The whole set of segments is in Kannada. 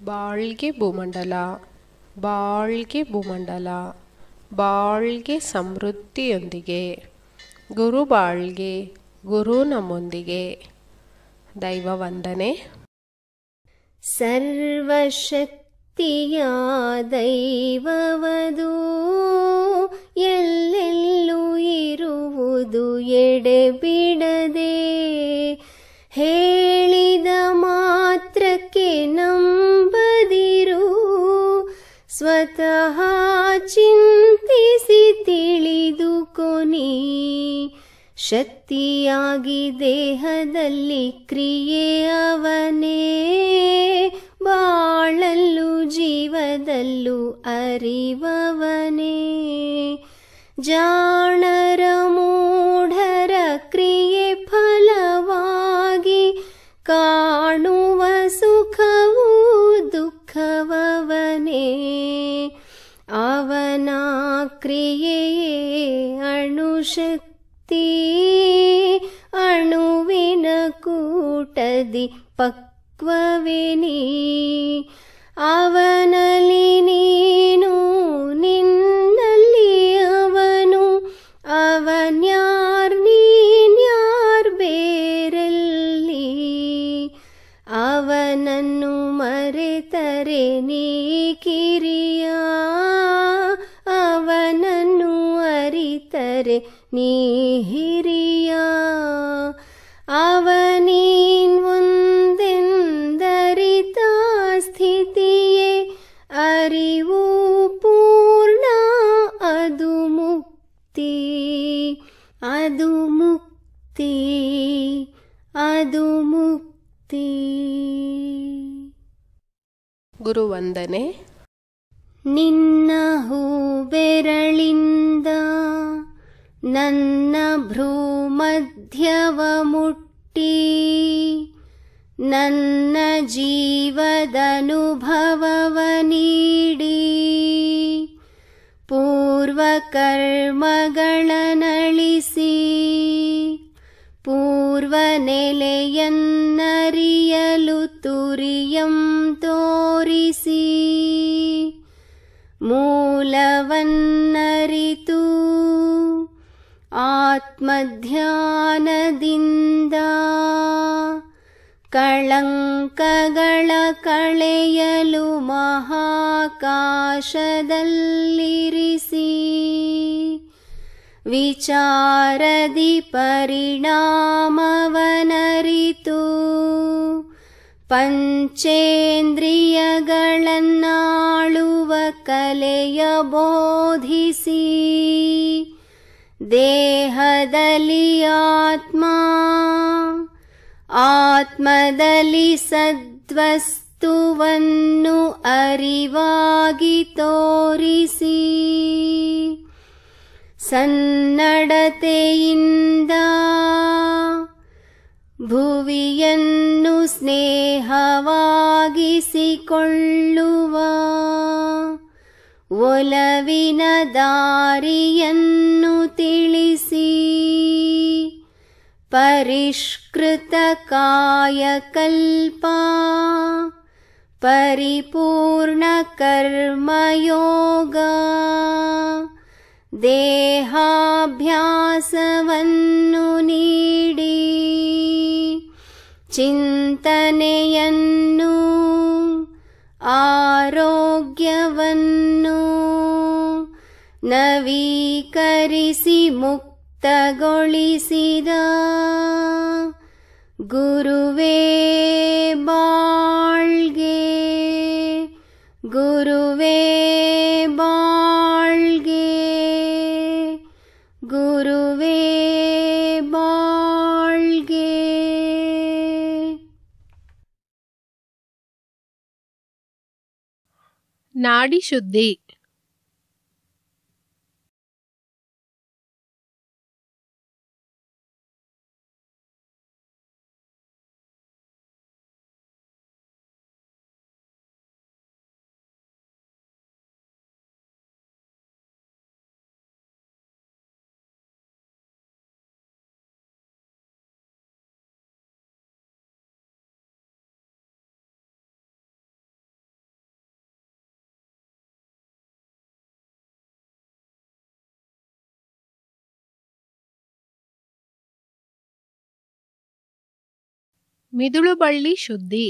ಬಾಳ್ಗೆ ಭೂಮಂಡಲ ಬಾಳ್ಗೆ ಭೂಮಂಡಲ ಬಾಳ್ಗೆ ಸಮೃದ್ಧಿಯೊಂದಿಗೆ ಗುರು ಬಾಳ್ಗೆ ಗುರು ನಮ್ಮೊಂದಿಗೆ ದೈವ ವಂದನೆ ಸರ್ವಶಕ್ತಿಯ ದೈವವದು ಎಲ್ಲೆಲ್ಲೂ ಇರುವುದು ಎಡೆಬಿಡದೆ ಹೇಳಿದ ಮಾತ್ರಕ್ಕೆ ನಂಬದಿರು ಸ್ವತಃ ಚಿಂತಿಸಿ ತಿಳಿದು ಕೊನಿ ಶಕ್ತಿಯಾಗಿ ದೇಹದಲ್ಲಿ ಕ್ರಿಯೆ ಅವನೇ ಬಾಳಲ್ಲೂ ಜೀವದಲ್ಲೂ ಅರಿವವನೇ ಜಾಣರ ಮೂಢರ ಕ್ರಿಯೆ ಫಲವಾಗಿ ಕಾಣುವ ಸುಖವೂ ದುಃಖವವನೇ ಅವನ ಕ್ರಿಯೆಯೇ ಅಣುಶಕ್ತಿ ಅಣುವಿನ ಕೂಟದಿ ಪಕ್ವವೆನಿ ಅವನಲ್ಲಿ ನೀನು ನಿನ್ನಲ್ಲಿ ಅವನು ಅವನ್ಯಾರ್ ನೀನ್ಯಾರ್ ಬೇರೆಲ್ಲಿ ಅವನನ್ನು ಮರೆತರೆ ನೀ ಕಿರಿಯ ಅವನನ್ನು ಅರಿತರೆ ನೀ ಹಿರಿಯ ಅವನೀನ್ ಒಂದೆಂದರಿತ ಸ್ಥಿತಿಯೇ ಅರಿವು ಪೂರ್ಣ ಅದು ಮುಕ್ತಿ ಅದು ಮುಕ್ತಿ ಅದು ಮುಕ್ತಿ ಗುರು ವಂದನೆ ನಿನ್ನ ಹೂಬೆರಳಿಂದ ನನ್ನ ಭ್ರೂಮಧ್ಯವ ಮುಟ್ಟಿ ನನ್ನ ಜೀವದನುಭವವ ನೀಡಿ ಪೂರ್ವಕರ್ಮಗಳನಳಿಸಿ ಪೂರ್ವ ನೆಲೆಯನ್ನರಿಯಲು ತುರಿಯಂ ತೋರಿಸಿ ಮೂಲವನ್ನರಿತು ಆತ್ಮಧ್ಯಾನದಿಂದ ಕಳಂಕಗಳ ಕಳೆಯಲು ಮಹಾಕಾಶದಲ್ಲಿರಿಸಿ ವಿಚಾರದಿ ಪರಿಣಾಮವನರಿತು ಪಂಚೇಂದ್ರಿಯಗಳನ್ನಾಳುವ ಕಲೆಯ ಬೋಧಿಸಿ ದೇಹದಲ್ಲಿ ಆತ್ಮ ಆತ್ಮದಲ್ಲಿ ಸದ್ವಸ್ತುವನ್ನು ಅರಿವಾಗಿ ತೋರಿಸಿ ಸನ್ನಡತೆಯಿಂದ ಭುವಿಯನ್ನು ಸ್ನೇಹವಾಗಿಸಿಕೊಳ್ಳುವ ಒಲವಿನ ದಾರಿಯನ್ನು ತಿಳಿಸಿ ಪರಿಷ್ಕೃತ ಕಾಯಕಲ್ಪ ಪರಿಪೂರ್ಣ ಕರ್ಮಯೋಗ ದೇಹಾಭ್ಯಾಸವನ್ನು ನೀಡಿ ಚಿಂತನೆಯನ್ನು ಆರೋಗ್ಯವನ್ನು ನವೀಕರಿಸಿ ಮುಕ್ತಗೊಳಿಸಿದ ಗುರುವೇ ಬಾಳ್ಗೆ ಗುರುವೇ ಬಾಳ್ಗೆ ಗುರುವೇ ಬಾಳ್ಗೆ ನಾಡಿ ಶುದ್ಧಿ ಮಿದುಳುಬಳ್ಳಿ ಶುದ್ಧಿ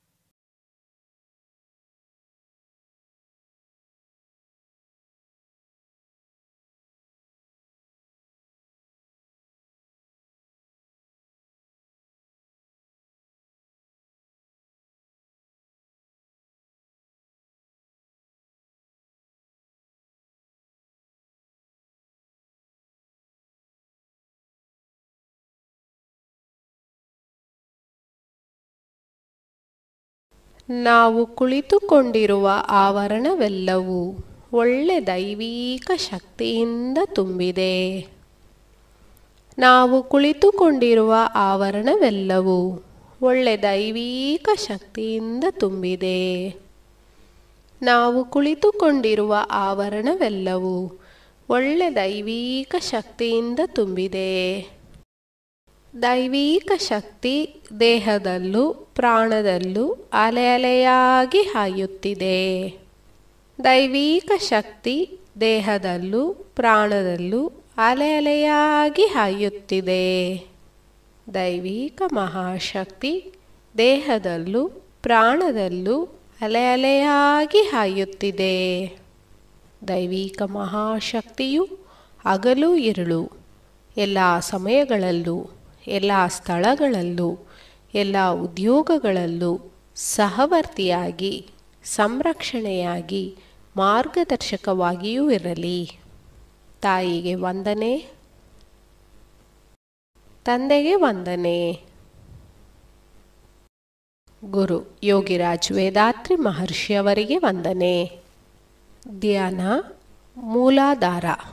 ನಾವು ಕುಳಿತುಕೊಂಡಿರುವ ಆವರಣವೆಲ್ಲವೂ ಒಳ್ಳೆ ದೈವೀಕ ಶಕ್ತಿಯಿಂದ ತುಂಬಿದೆ ನಾವು ಕುಳಿತುಕೊಂಡಿರುವ ಆವರಣವೆಲ್ಲವೂ ಒಳ್ಳೆ ದೈವೀಕ ಶಕ್ತಿಯಿಂದ ತುಂಬಿದೆ ನಾವು ಕುಳಿತುಕೊಂಡಿರುವ ಆವರಣವೆಲ್ಲವೂ ಒಳ್ಳೆ ದೈವೀಕ ಶಕ್ತಿಯಿಂದ ತುಂಬಿದೆ ದೈವೀಕ ಶಕ್ತಿ ದೇಹದಲ್ಲೂ ಪ್ರಾಣದಲ್ಲೂ ಅಲೆ ಅಲೆಯಾಗಿ ಹಾಯುತ್ತಿದೆ ದೈವೀಕ ಶಕ್ತಿ ದೇಹದಲ್ಲೂ ಪ್ರಾಣದಲ್ಲೂ ಅಲೆ ಅಲೆಯಾಗಿ ಹಾಯುತ್ತಿದೆ ದೈವೀಕ ಮಹಾಶಕ್ತಿ ದೇಹದಲ್ಲೂ ಪ್ರಾಣದಲ್ಲೂ ಅಲೆ ಅಲೆಯಾಗಿ ಹಾಯುತ್ತಿದೆ ದೈವೀಕ ಮಹಾಶಕ್ತಿಯು ಹಗಲು ಇರುಳು ಎಲ್ಲ ಸಮಯಗಳಲ್ಲೂ ಎಲ್ಲ ಸ್ಥಳಗಳಲ್ಲೂ ಎಲ್ಲ ಉದ್ಯೋಗಗಳಲ್ಲೂ ಸಹವರ್ತಿಯಾಗಿ ಸಂರಕ್ಷಣೆಯಾಗಿ ಮಾರ್ಗದರ್ಶಕವಾಗಿಯೂ ಇರಲಿ ತಾಯಿಗೆ ವಂದನೆ ತಂದೆಗೆ ವಂದನೆ ಗುರು ಯೋಗಿರಾಜ್ ವೇದಾತ್ರಿ ಮಹರ್ಷಿಯವರಿಗೆ ವಂದನೆ ಧ್ಯಾನ ಮೂಲಾಧಾರ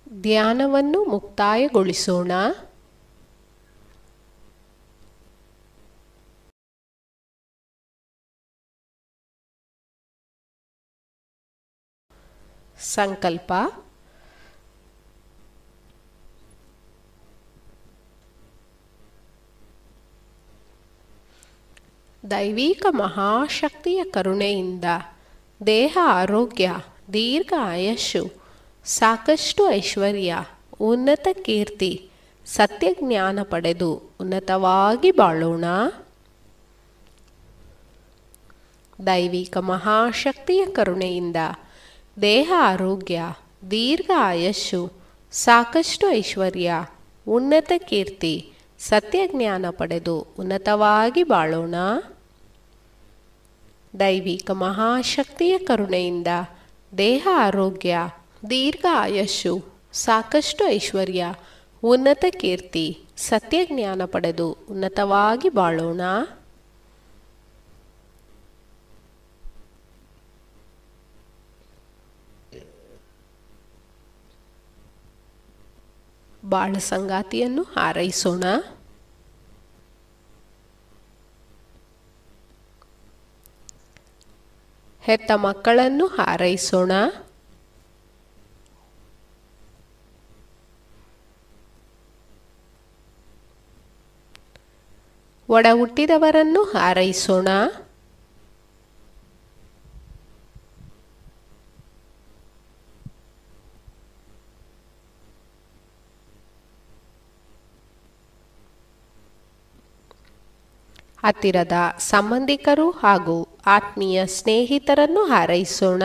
ಧ್ಯಾನವನ್ನು ಮುಕ್ತಾಯಗೊಳಿಸೋಣ ಸಂಕಲ್ಪ ದೈವಿಕ ಮಹಾಶಕ್ತಿಯ ಕರುಣೆಯಿಂದ ದೇಹ ಆರೋಗ್ಯ ದೀರ್ಘ ಆಯಸ್ಸು ಸಾಕಷ್ಟು ಐಶ್ವರ್ಯ ಉನ್ನತ ಕೀರ್ತಿ ಸತ್ಯಜ್ಞಾನ ಪಡೆದು ಉನ್ನತವಾಗಿ ಬಾಳೋಣ ದೈವಿಕ ಮಹಾಶಕ್ತಿಯ ಕರುಣೆಯಿಂದ ದೇಹ ಆರೋಗ್ಯ ದೀರ್ಘ ಆಯಸ್ಸು ಸಾಕಷ್ಟು ಐಶ್ವರ್ಯ ಉನ್ನತ ಕೀರ್ತಿ ಸತ್ಯಜ್ಞಾನ ಪಡೆದು ಉನ್ನತವಾಗಿ ಬಾಳೋಣ ದೈವಿಕ ಮಹಾಶಕ್ತಿಯ ಕರುಣೆಯಿಂದ ದೇಹ ಆರೋಗ್ಯ ದೀರ್ಘ ಆಯಸ್ಸು ಸಾಕಷ್ಟು ಐಶ್ವರ್ಯ ಉನ್ನತ ಕೀರ್ತಿ ಸತ್ಯಜ್ಞಾನ ಪಡೆದು ಉನ್ನತವಾಗಿ ಬಾಳೋಣ ಬಾಳ ಸಂಗಾತಿಯನ್ನು ಹಾರೈಸೋಣ ಹೆತ್ತ ಮಕ್ಕಳನ್ನು ಹಾರೈಸೋಣ ಒಡ ಹುಟ್ಟಿದವರನ್ನು ಹಾರೈಸೋಣ ಹತ್ತಿರದ ಸಂಬಂಧಿಕರು ಹಾಗೂ ಆತ್ಮೀಯ ಸ್ನೇಹಿತರನ್ನು ಹಾರೈಸೋಣ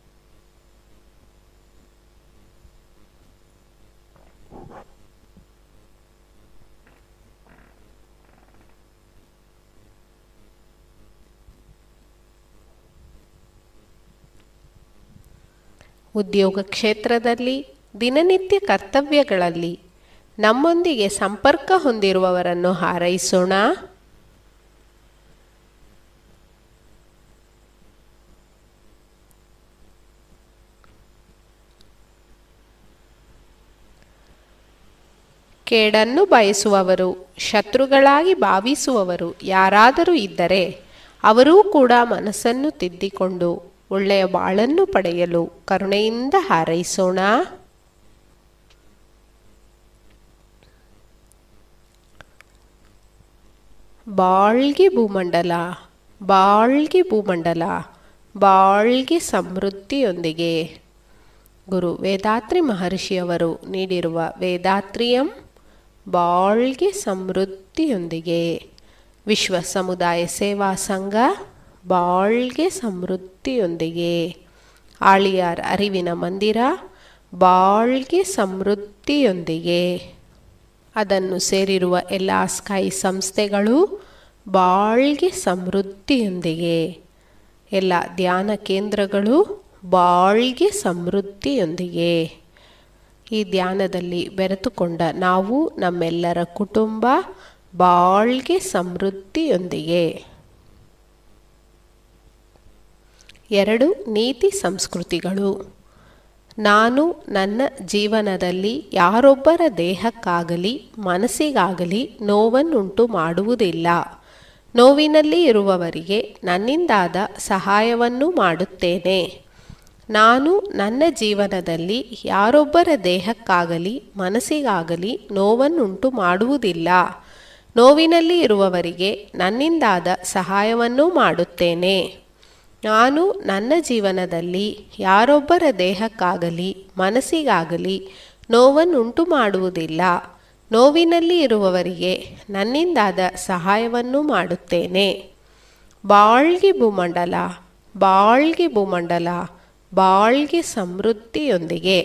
ಉದ್ಯೋಗ ಕ್ಷೇತ್ರದಲ್ಲಿ ದಿನನಿತ್ಯ ಕರ್ತವ್ಯಗಳಲ್ಲಿ ನಮ್ಮೊಂದಿಗೆ ಸಂಪರ್ಕ ಹೊಂದಿರುವವರನ್ನು ಹಾರೈಸೋಣ ಕೇಡನ್ನು ಬಯಸುವವರು ಶತ್ರುಗಳಾಗಿ ಭಾವಿಸುವವರು ಯಾರಾದರೂ ಇದ್ದರೆ ಅವರೂ ಕೂಡ ಮನಸ್ಸನ್ನು ತಿದ್ದಿಕೊಂಡು ಒಳ್ಳೆಯ ಬಾಳನ್ನು ಪಡೆಯಲು ಕರುಣೆಯಿಂದ ಹಾರೈಸೋಣ ಬಾಳ್ಗೆ ಭೂಮಂಡಲ ಬಾಳ್ಗೆ ಭೂಮಂಡಲ ಬಾಳ್ಗೆ ಸಮೃದ್ಧಿಯೊಂದಿಗೆ ಗುರು ವೇದಾತ್ರಿ ಮಹರ್ಷಿಯವರು ನೀಡಿರುವ ವೇದಾತ್ರಿಯಂ ಬಾಳ್ಗೆ ಸಮೃದ್ಧಿಯೊಂದಿಗೆ ವಿಶ್ವ ಸಮುದಾಯ ಸೇವಾ ಸಂಘ ಬಾಳ್ಗೆ ಸಮೃದ್ಧಿಯೊಂದಿಗೆ ಆಳಿಯಾರ್ ಅರಿವಿನ ಮಂದಿರ ಬಾಳ್ಗೆ ಸಮೃದ್ಧಿಯೊಂದಿಗೆ ಅದನ್ನು ಸೇರಿರುವ ಎಲ್ಲ ಸ್ಕೈ ಸಂಸ್ಥೆಗಳು ಬಾಳ್ಗೆ ಸಮೃದ್ಧಿಯೊಂದಿಗೆ ಎಲ್ಲ ಧ್ಯಾನ ಕೇಂದ್ರಗಳು ಬಾಳ್ಗೆ ಸಮೃದ್ಧಿಯೊಂದಿಗೆ ಈ ಧ್ಯಾನದಲ್ಲಿ ಬೆರೆತುಕೊಂಡ ನಾವು ನಮ್ಮೆಲ್ಲರ ಕುಟುಂಬ ಬಾಳ್ಗೆ ಸಮೃದ್ಧಿಯೊಂದಿಗೆ ಎರಡು ನೀತಿ ಸಂಸ್ಕೃತಿಗಳು ನಾನು ನನ್ನ ಜೀವನದಲ್ಲಿ ಯಾರೊಬ್ಬರ ದೇಹಕ್ಕಾಗಲಿ ಮನಸ್ಸಿಗಾಗಲಿ ನೋವನ್ನುಂಟು ಮಾಡುವುದಿಲ್ಲ ನೋವಿನಲ್ಲಿ ಇರುವವರಿಗೆ ನನ್ನಿಂದಾದ ಸಹಾಯವನ್ನು ಮಾಡುತ್ತೇನೆ ನಾನು ನನ್ನ ಜೀವನದಲ್ಲಿ ಯಾರೊಬ್ಬರ ದೇಹಕ್ಕಾಗಲಿ ಮನಸ್ಸಿಗಾಗಲಿ ನೋವನ್ನುಂಟು ಮಾಡುವುದಿಲ್ಲ ನೋವಿನಲ್ಲಿ ಇರುವವರಿಗೆ ನನ್ನಿಂದಾದ ಸಹಾಯವನ್ನು ಮಾಡುತ್ತೇನೆ ನಾನು ನನ್ನ ಜೀವನದಲ್ಲಿ ಯಾರೊಬ್ಬರ ದೇಹಕ್ಕಾಗಲಿ ಮನಸ್ಸಿಗಾಗಲಿ ನೋವನ್ನುಂಟು ಮಾಡುವುದಿಲ್ಲ ನೋವಿನಲ್ಲಿ ಇರುವವರಿಗೆ ನನ್ನಿಂದಾದ ಸಹಾಯವನ್ನು ಮಾಡುತ್ತೇನೆ ಬಾಳ್ಗೆ ಭೂಮಂಡಲ ಬಾಳ್ಗೆ ಭೂಮಂಡಲ ಬಾಳ್ಗೆ ಸಮೃದ್ಧಿಯೊಂದಿಗೆ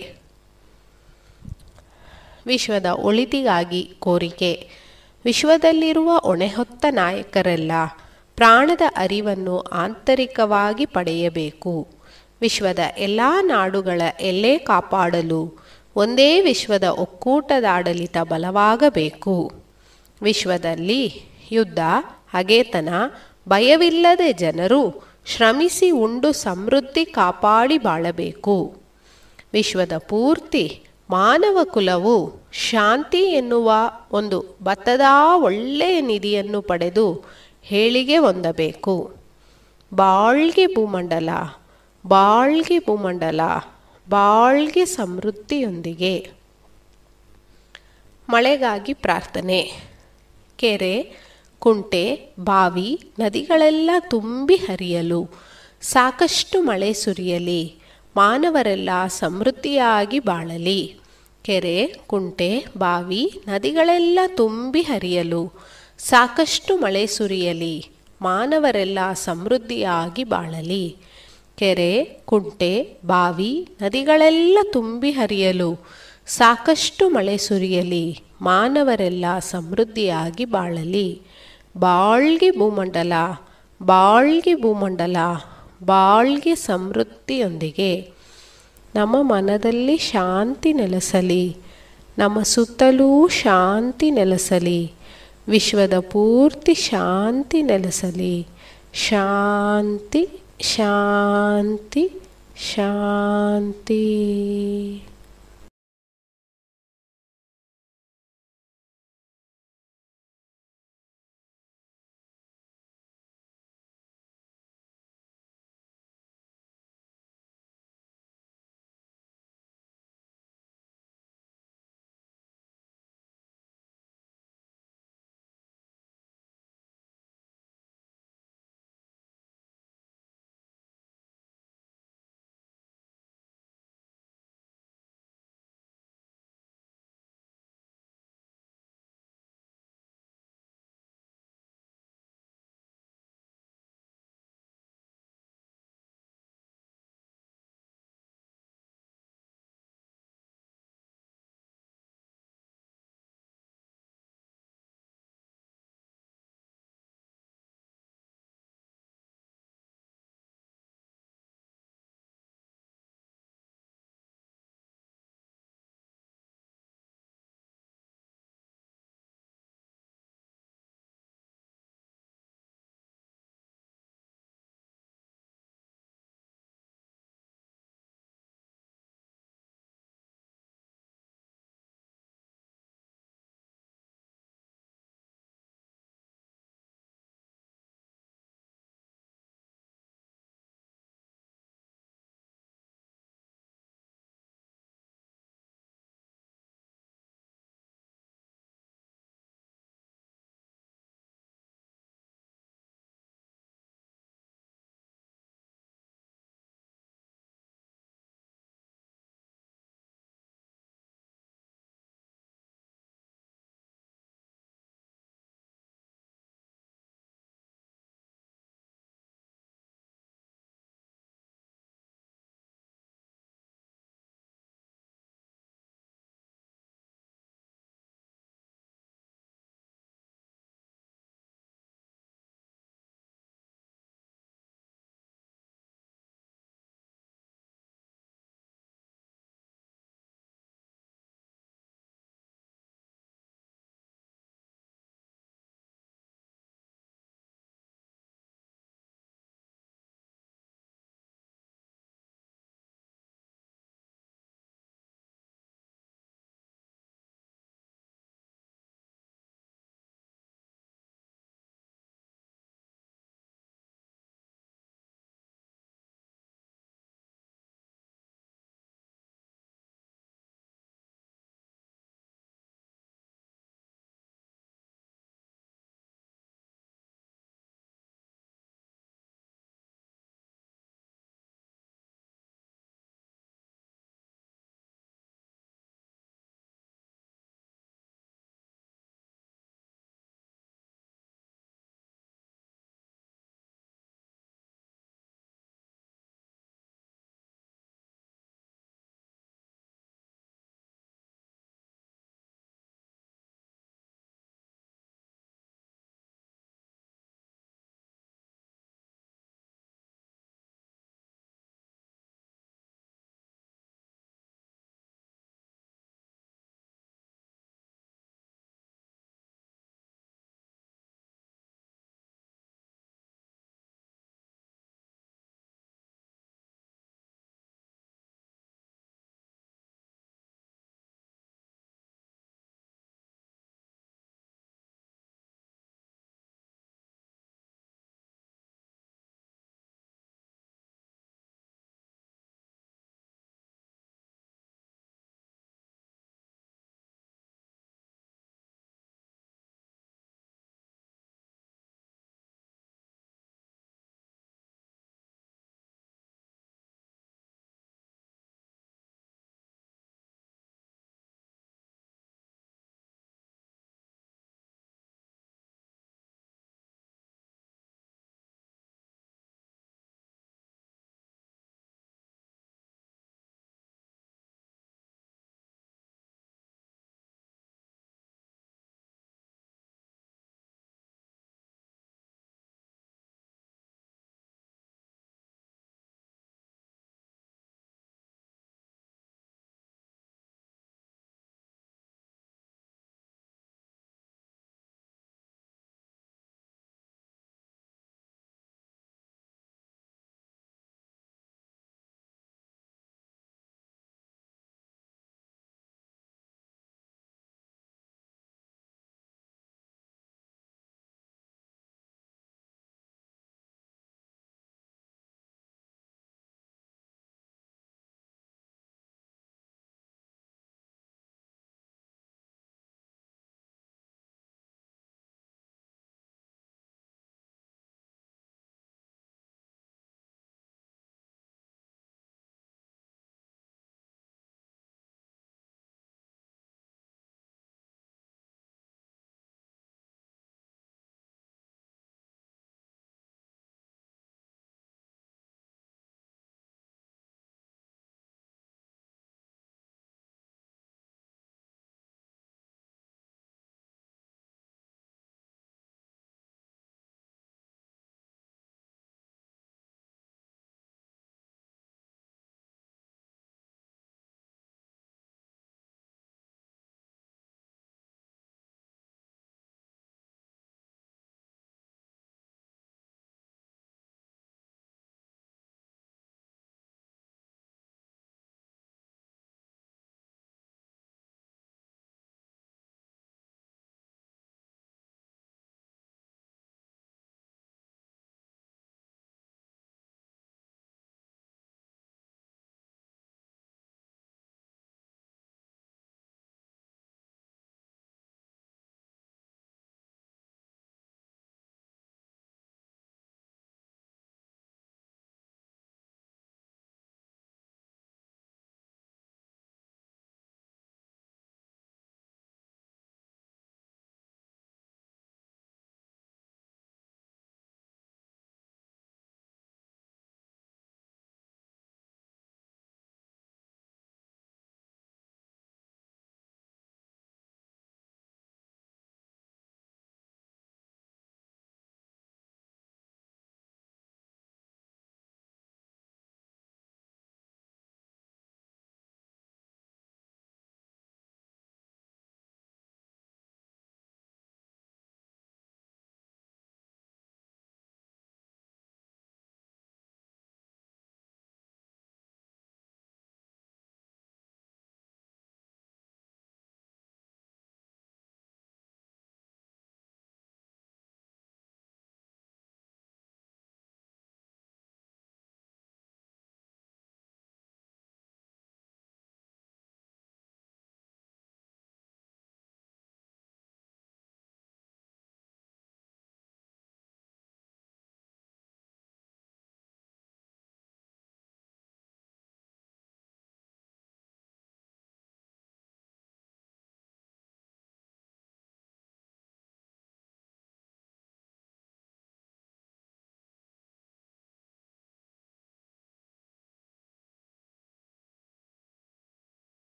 ವಿಶ್ವದ ಒಳಿತಿಗಾಗಿ ಕೋರಿಕೆ ವಿಶ್ವದಲ್ಲಿರುವ ಹೊಣೆಹೊತ್ತ ನಾಯಕರೆಲ್ಲ ಪ್ರಾಣದ ಅರಿವನ್ನು ಆಂತರಿಕವಾಗಿ ಪಡೆಯಬೇಕು ವಿಶ್ವದ ಎಲ್ಲ ನಾಡುಗಳ ಎಲ್ಲೇ ಕಾಪಾಡಲು ಒಂದೇ ವಿಶ್ವದ ಒಕ್ಕೂಟದ ಆಡಳಿತ ಬಲವಾಗಬೇಕು ವಿಶ್ವದಲ್ಲಿ ಯುದ್ಧ ಹಗೆತನ ಭಯವಿಲ್ಲದೆ ಜನರು ಶ್ರಮಿಸಿ ಉಂಡು ಸಮೃದ್ಧಿ ಕಾಪಾಡಿ ಬಾಳಬೇಕು ವಿಶ್ವದ ಪೂರ್ತಿ ಮಾನವ ಕುಲವು ಶಾಂತಿ ಎನ್ನುವ ಒಂದು ಭತ್ತದ ಒಳ್ಳೆಯ ನಿಧಿಯನ್ನು ಪಡೆದು ಹೇಳಿಗೆ ಹೊಂದಬೇಕು ಬಾಳ್ಗೆ ಭೂಮಂಡಲ ಬಾಳ್ಗೆ ಭೂಮಂಡಲ ಬಾಳ್ಗೆ ಸಮೃದ್ಧಿಯೊಂದಿಗೆ ಮಳೆಗಾಗಿ ಪ್ರಾರ್ಥನೆ ಕೆರೆ ಕುಂಟೆ ಬಾವಿ ನದಿಗಳೆಲ್ಲ ತುಂಬಿ ಹರಿಯಲು ಸಾಕಷ್ಟು ಮಳೆ ಸುರಿಯಲಿ ಮಾನವರೆಲ್ಲ ಸಮೃದ್ಧಿಯಾಗಿ ಬಾಳಲಿ ಕೆರೆ ಕುಂಟೆ ಬಾವಿ ನದಿಗಳೆಲ್ಲ ತುಂಬಿ ಹರಿಯಲು ಸಾಕಷ್ಟು ಮಳೆ ಸುರಿಯಲಿ ಮಾನವರೆಲ್ಲ ಸಮೃದ್ಧಿಯಾಗಿ ಬಾಳಲಿ ಕೆರೆ ಕುಂಟೆ ಬಾವಿ ನದಿಗಳೆಲ್ಲ ತುಂಬಿ ಹರಿಯಲು ಸಾಕಷ್ಟು ಮಳೆ ಸುರಿಯಲಿ ಮಾನವರೆಲ್ಲ ಸಮೃದ್ಧಿಯಾಗಿ ಬಾಳಲಿ ಬಾಳ್ಗೆ ಭೂಮಂಡಲ ಬಾಳ್ಗೆ ಭೂಮಂಡಲ ಬಾಳ್ಗೆ ಸಮೃದ್ಧಿಯೊಂದಿಗೆ ನಮ್ಮ ಮನದಲ್ಲಿ ಶಾಂತಿ ನೆಲೆಸಲಿ ನಮ್ಮ ಸುತ್ತಲೂ ಶಾಂತಿ ನೆಲೆಸಲಿ ವಿಶ್ವದ ಪೂರ್ತಿ ಶಾಂತಿ ನೆಲೆಸಲಿ ಶಾಂತಿ ಶಾಂತಿ ಶಾಂತಿ